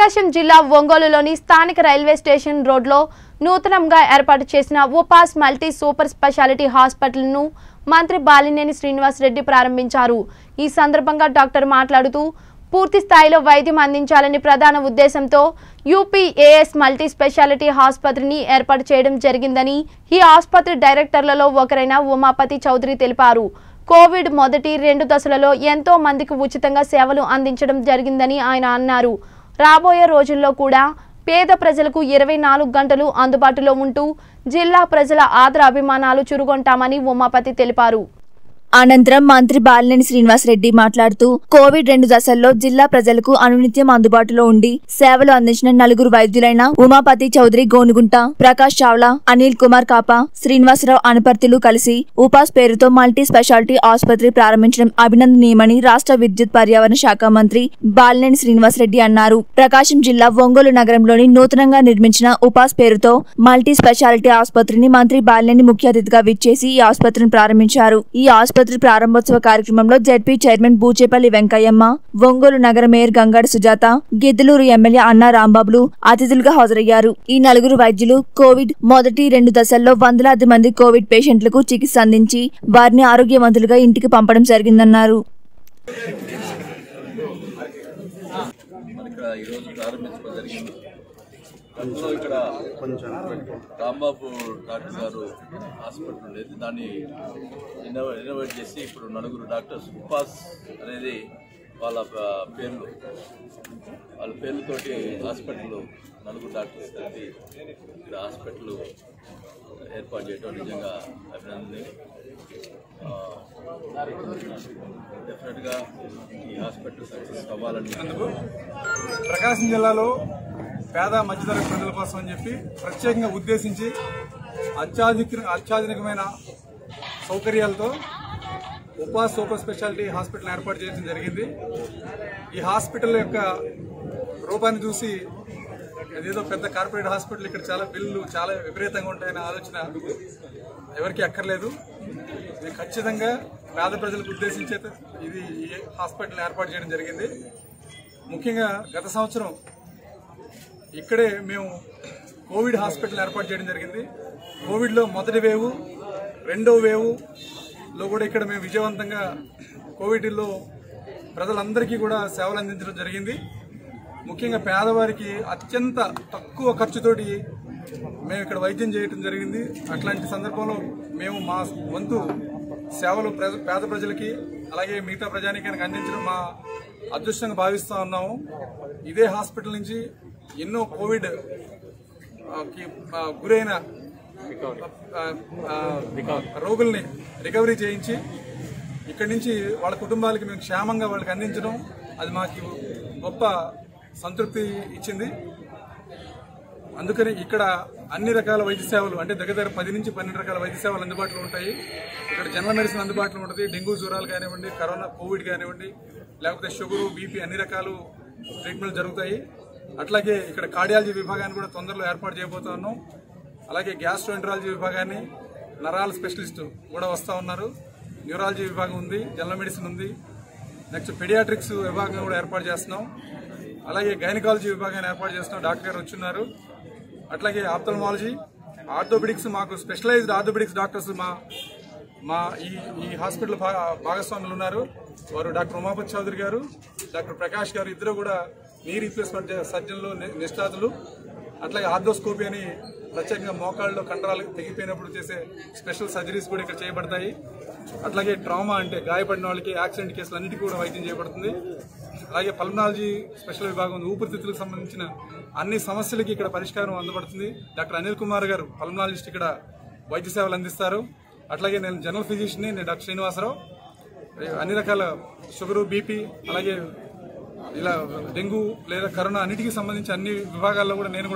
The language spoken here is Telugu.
ప్రకాశం జిల్లా ఒంగోలులోని స్థానిక రైల్వే స్టేషన్ రోడ్లో నూతనంగా ఏర్పాటు చేసిన ఉపాస్ మల్టీ సూపర్ స్పెషాలిటీ హాస్పిటల్ను మంత్రి బాలినేని శ్రీనివాస్ రెడ్డి ప్రారంభించారు ఈ సందర్భంగా డాక్టర్ మాట్లాడుతూ పూర్తి స్థాయిలో వైద్యం అందించాలని ప్రధాన ఉద్దేశంతో యూపీఏఎస్ మల్టీ స్పెషాలిటీ ఆసుపత్రిని ఏర్పాటు చేయడం జరిగిందని ఈ ఆసుపత్రి డైరెక్టర్లలో ఒకరైన ఉమాపతి చౌదరి తెలిపారు కోవిడ్ మొదటి రెండు దశలలో ఎంతో మందికి ఉచితంగా సేవలు అందించడం జరిగిందని ఆయన అన్నారు రాబోయే రోజుల్లో కూడా పేద ప్రజలకు ఇరవై నాలుగు గంటలు అందుబాటులో ఉంటూ జిల్లా ప్రజల ఆదర అభిమానాలు చురుగొంటామని ఉమాపతి తెలిపారు అనంతరం మంత్రి బాలినేని శ్రీనివాసరెడ్డి మాట్లాడుతూ కోవిడ్ రెండు దశల్లో జిల్లా ప్రజలకు అనునిత్యం అందుబాటులో ఉండి సేవలు అందించిన నలుగురు వైద్యులైన ఉమాపతి చౌదరి గోనుగుంట ప్రకాష్ చావ్లా అనిల్ కుమార్ కాపా శ్రీనివాసరావు అనపర్తిలు కలిసి ఉపాస్ పేరుతో మల్టీ స్పెషాలిటీ ఆసుపత్రి ప్రారంభించడం అభినందనీయమని రాష్ట్ర విద్యుత్ పర్యావరణ శాఖ మంత్రి బాలినేని శ్రీనివాసరెడ్డి అన్నారు ప్రకాశం జిల్లా ఒంగోలు నగరంలోని నూతనంగా నిర్మించిన ఉపాస్ పేరుతో మల్టీ స్పెషాలిటీ ఆసుపత్రిని మంత్రి బాలినేని ముఖ్య అతిథిగా విచ్చేసి ఈ ఆసుపత్రిని ప్రారంభించారు ఈ ఆసుపత్రి ప్రారంభోత్సవ కార్యక్రమంలో జెడ్పీ చైర్మన్ బూచేపల్లి వెంకయ్యమ్మ ఒంగోలు నగర మేయర్ గంగాడు సుజాత గిద్దలూరు ఎమ్మెల్యే అన్నా రాంబాబులు అతిథులుగా హాజరయ్యారు ఈ నలుగురు వైద్యులు కోవిడ్ మొదటి రెండు దశల్లో వందలాది మంది కోవిడ్ పేషెంట్లకు చికిత్స అందించి వారిని ఆరోగ్యవంతులుగా ఇంటికి పంపడం జరిగిందన్నారు మన ఇక్కడ ఈరోజు ప్రారంభించడం జరిగింది గతంలో ఇక్కడ రాంబాబు డాక్టర్ గారు హాస్పిటల్ ఉండేది దాన్ని ఇన్నోవే ఇన్నోవేట్ చేసి ఇప్పుడు నలుగురు డాక్టర్స్ ఉపాస్ అనేది వాళ్ళ ప- పేర్లు వాళ్ళ పేర్లతోటి హాస్పిటల్ నలుగురు డాక్టర్స్ కలిపి ఇక్కడ హాస్పిటల్ ఏర్పాటు చేయడం నిజంగా అభినందనీయం డెఫినెట్గా ఈ హాస్పిటల్ సక్సెస్ అవ్వాలని ప్రకాశం జిల్లాలో పేద మధ్యతరగతి ప్రజల కోసం అని చెప్పి ప్రత్యేకంగా ఉద్దేశించి అత్యాధునిక అత్యాధునికమైన సౌకర్యాలతో ఉపా సూపర్ స్పెషాలిటీ హాస్పిటల్ ఏర్పాటు చేయడం జరిగింది ఈ హాస్పిటల్ యొక్క రూపాన్ని చూసి అదేదో పెద్ద కార్పొరేట్ హాస్పిటల్ ఇక్కడ చాలా బిల్లులు చాలా విపరీతంగా ఉంటాయనే ఆలోచన ఎవరికి అక్కర్లేదు ఇది ఖచ్చితంగా పేద ప్రజలకు ఉద్దేశించే ఇది ఈ హాస్పిటల్ ఏర్పాటు చేయడం జరిగింది ముఖ్యంగా గత సంవత్సరం ఇక్కడే మేము కోవిడ్ హాస్పిటల్ ఏర్పాటు చేయడం జరిగింది కోవిడ్లో మొదటి వేవు రెండో వేవులో కూడా ఇక్కడ మేము విజయవంతంగా కోవిడ్లో ప్రజలందరికీ కూడా సేవలు అందించడం జరిగింది ముఖ్యంగా పేదవారికి అత్యంత తక్కువ ఖర్చుతోటి మేము ఇక్కడ వైద్యం చేయడం జరిగింది అట్లాంటి సందర్భంలో మేము మా వంతు సేవలు ప్రజ పేద ప్రజలకి అలాగే మిగతా ప్రజానికానికి అందించడం మా అదృష్టంగా భావిస్తూ ఉన్నాము ఇదే హాస్పిటల్ నుంచి ఎన్నో కోవిడ్ ఆ, కి ఆ, గురైన ఆ, ఆ, రోగుల్ని రికవరీ చేయించి ఇక్కడి నుంచి వాళ్ళ కుటుంబాలకి మేము క్షేమంగా వాళ్ళకి అందించడం అది మాకు గొప్ప సంతృప్తి ఇచ్చింది అందుకని ఇక్కడ అన్ని రకాల వైద్య సేవలు అంటే దగ్గర దగ్గర పది నుంచి పన్నెండు రకాల వైద్య సేవలు అందుబాటులో ఉంటాయి ఇక్కడ జనరల్ మెడిసిన్ అందుబాటులో ఉంటుంది డెంగ్యూ జ్వరాలు కానివ్వండి కరోనా కోవిడ్ కానివ్వండి లేకపోతే షుగరు బీపీ అన్ని రకాలు ట్రీట్మెంట్ జరుగుతాయి అట్లాగే ఇక్కడ కార్డియాలజీ విభాగాన్ని కూడా తొందరలో ఏర్పాటు చేయబోతా ఉన్నాం అలాగే గ్యాస్ట్రోఎంట్రాలజీ విభాగాన్ని నరాల స్పెషలిస్ట్ కూడా వస్తూ ఉన్నారు న్యూరాలజీ విభాగం ఉంది జనరల్ మెడిసిన్ ఉంది నెక్స్ట్ పెడియాట్రిక్స్ విభాగం కూడా ఏర్పాటు చేస్తున్నాం అలాగే గైనకాలజీ విభాగాన్ని ఏర్పాటు చేస్తున్నాం డాక్టర్ గారు వచ్చున్నారు అట్లాగే ఆప్థల్మాలజీ ఆర్థోపెడిక్స్ మాకు స్పెషలైజ్డ్ ఆర్థోపెడిక్స్ డాక్టర్స్ మా మా ఈ ఈ హాస్పిటల్ భా- భాగస్వాములు ఉన్నారు వారు డాక్టర్ ఉమాపతి చౌదరి గారు డాక్టర్ ప్రకాష్ గారు ఇద్దరు కూడా నీ రీప్లేస్మెంట్ సర్జన్లు ని- నిష్ణాతులు అట్లాగే ఆర్థోస్కోపీ అని ప్రత్యేకంగా మోకాళ్ళలో కండరాలు తెగిపోయినప్పుడు చేసే స్పెషల్ సర్జరీస్ కూడా ఇక్కడ చేయబడతాయి అట్లాగే ట్రామా అంటే గాయపడిన వాళ్ళకి యాక్సిడెంట్ కేసులు అన్నిటికీ కూడా వైద్యం చేయబడుతుంది అలాగే పల్మనాలజీ స్పెషల్ విభాగం ఉంది. ఊపిరితిత్తులకు సంబంధించిన అన్ని సమస్యలకి ఇక్కడ పరిష్కారం అందబడుతుంది డాక్టర్ అనిల్ కుమార్ గారు పల్మనాలజిస్ట్ ఇక్కడ వైద్య సేవలు అందిస్తారు అట్లాగే నేను జనరల్ ఫిజిషియన్ నేను డాక్టర్ శ్రీనివాసరావు అన్ని రకాల షుగరు బీపీ అలాగే ఇలా డెంగ్యూ లేదా కరోనా అన్నిటికీ సంబంధించి అన్ని విభాగాల్లో కూడా నేను కూడా